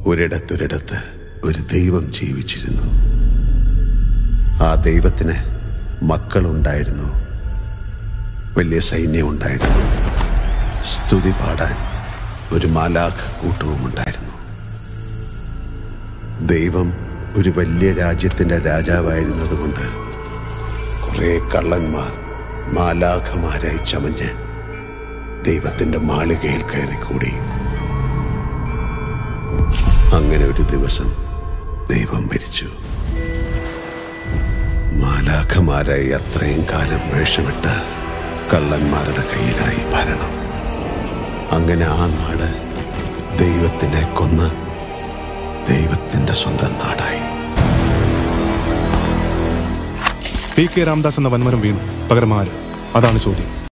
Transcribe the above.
ഒരിടത്തൊരിടത്ത് ഒരു ദൈവം ജീവിച്ചിരുന്നു ആ ദൈവത്തിന് മക്കളുണ്ടായിരുന്നു വലിയ സൈന്യമുണ്ടായിരുന്നു സ്തുതി പാടാൻ ഒരു മാലാഖ കൂട്ടവും ഉണ്ടായിരുന്നു ദൈവം ഒരു വലിയ രാജ്യത്തിൻ്റെ രാജാവായിരുന്നതുകൊണ്ട് കുറേ കള്ളന്മാർ മാലാഖമാരായി ചമഞ്ഞ് ദൈവത്തിൻ്റെ മാളികയിൽ കയറിക്കൂടി അങ്ങനെ ഒരു ദിവസം ദൈവം മരിച്ചു മാലാഖമാരായി അത്രയും കാലം വേഷമിട്ട കള്ളന്മാരുടെ കയ്യിലായി ഭരണം അങ്ങനെ ആ നാട് ദൈവത്തിനെ കൊന്ന് ദൈവത്തിന്റെ സ്വന്തം നാടായി പി കെ രാംദാസ് എന്ന വൻമരം വീണു പകരം ആര് അതാണ് ചോദ്യം